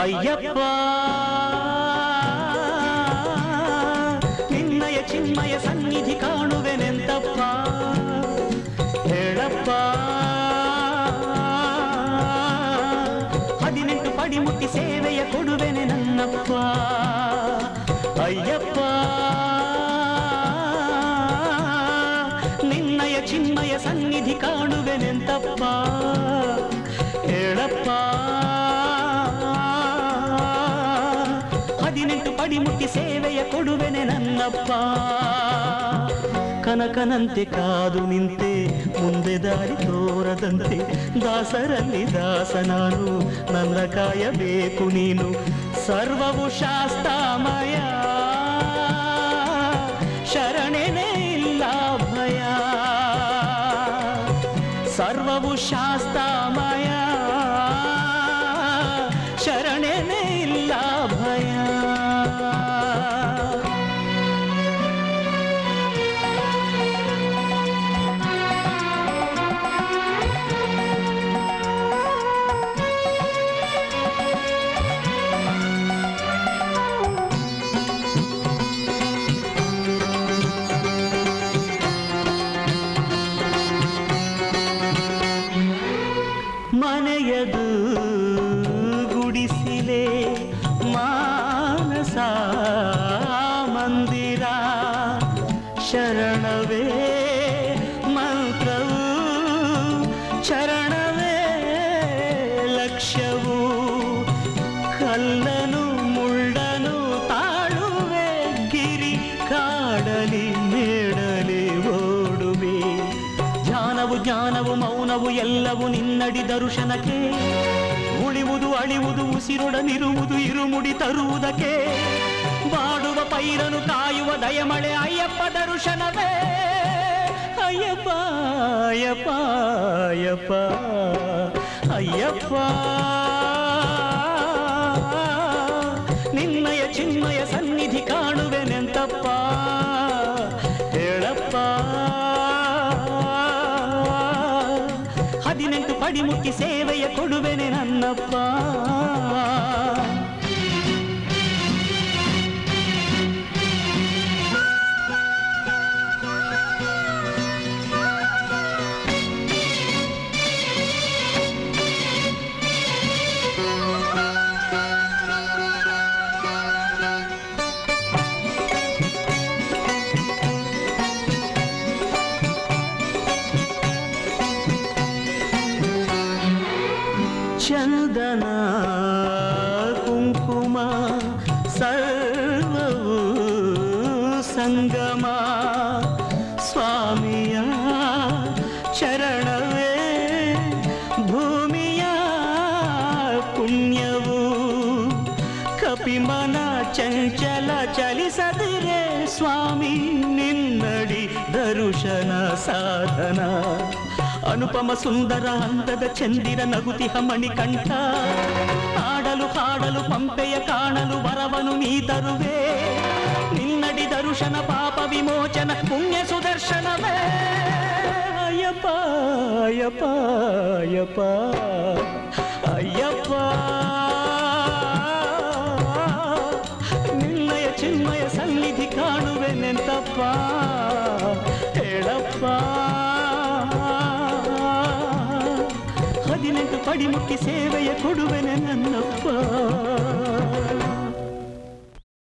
ಅಯ್ಯಪ್ಪ ನಿನ್ನಯ ಚಿನ್ಮಯ ಸನ್ನಿಧಿ ಕಾಣುವೆನೆಂತಪ್ಪ ಹೇಳಪ್ಪ ಹದಿನೆಂಟು ಪಡಿ ಮುಟ್ಟಿ ಸೇವೆಯ ಕೊಡುವೆನೆ ನನ್ನಪ್ಪ ಅಯ್ಯಪ್ಪ ನಿನ್ನಯ ಚಿನ್ಮಯ ಸನ್ನಿಧಿ ಕಾಣುವೆನೆಂತಪ್ಪ ಹೇಳಪ್ಪ ಹದಿನೆಂಟು ಪಡಿ ಮುಟ್ಟಿ ಸೇವೆಯ ಕೊಡುವೆನೆ ನನ್ನಪ್ಪ ಕನಕನಂತೆ ಕಾದು ನಿಂತೆ ಮುಂದೆ ದಾರಿ ತೋರದಂತೆ ದಾಸರಲ್ಲಿ ದಾಸ ನಾನು ನನ್ನ ಕಾಯಬೇಕು ನೀನು ಸರ್ವವು ಶಾಸ್ತಾಮಯ ಶರಣೆನೇ ಇಲ್ಲ ಭಯ ಸರ್ವವು ಶಾಸ್ತಾಮಯ ಶರಣೆನೇ ಇಲ್ಲ ಭಯ ಮನೆಯದು ಗುಡಿಸಿಲೆ ಮಾನಸ ಮಂದಿರ ಶರಣವೇ ಮಂತ್ರವು ಚರಣವೇ ಲಕ್ಷ್ಯವು ಕಲ್ಲನು ಮುಳ್ಳನು ತಾಳುವೆ ಗಿರಿ ಕಾಡಲಿ ಮೇಡಲಿ ಓಡುವೆ ಧ್ಯಾನವು ಜ್ಞಾನವು ಮೌನವು ಎಲ್ಲವೂ ನಿನ್ನಡಿ ದರ್ಶನಕ್ಕೆ ಉಳಿವುದು ಅಳಿವುದು ಉಸಿರೊಡನಿರುವುದು ಇರುಮುಡಿ ತರುವುದಕ್ಕೆ ಬಾಡುವ ಪೈರನು ಕಾಯುವ ದಯಮಳೆ ಅಯ್ಯಪ್ಪ ದರ್ಶನವೇ ಅಯ್ಯಪ್ಪ ಅಯ್ಯಪ್ಪ ಅಯ್ಯಪ್ಪ ಅಯ್ಯಪ್ಪ ನಿನ್ನಯ ಚಿನ್ಮಯ ಸನ್ನಿಧಿ ಕಾಣುವೆನೆಂತಪ್ಪ ಹೇಳಪ್ಪ ಹದಿನೆಂಟು ಪಡಿ ಮುಟ್ಟಿ ಸೇವೆಯ ಕೊಡುವೆನೆ ನನ್ನಪ್ಪ ಚಂದನ ಕುಂಕುಮ ಸರ್ವವು ಸಂಗಮ ಸ್ವಾಮಿಯ ಚರಣವೇ ಭೂಮಿಯ ಪುಣ್ಯವು ಕಪಿಮನ ಚಂಚಲ ಚಲಿಸದಿರೆ ಸ್ವಾಮಿ ನಿನ್ನಡಿ ದರುಶನ ಸಾಧನ ಅನುಪಮ ಸುಂದರ ಅಂದದ ಚಂದಿರ ನಗುತಿಹ ಮಣಿಕಂಠ ಆಡಲು ಹಾಡಲು ಪಂಪೆಯ ಕಾಣಲು ವರವನು ನೀ ತರುವೆ ನಿನ್ನಡಿ ದರುಶನ ಪಾಪ ವಿಮೋಚನ ಪುಣ್ಯ ಸುದರ್ಶನವೇ ಅಯ್ಯಪ್ಪ ಅಯ್ಯಪ್ಪ ಅಯ್ಯಪ್ಪ ಅಯ್ಯಪ್ಪ ನಿನ್ನಯ ಚಿನ್ಮಯ ಸನ್ನಿಧಿ ಕಾಣುವೆನೆಂತಪ್ಪ ಹೇಳಪ್ಪ ಹದಿನೆಂಟು ಪಡಿ ಮುಟ್ಟಿ ಸೇವೆಯ ಕೊಡುವೆನೆ ನನ್ನಪ್ಪ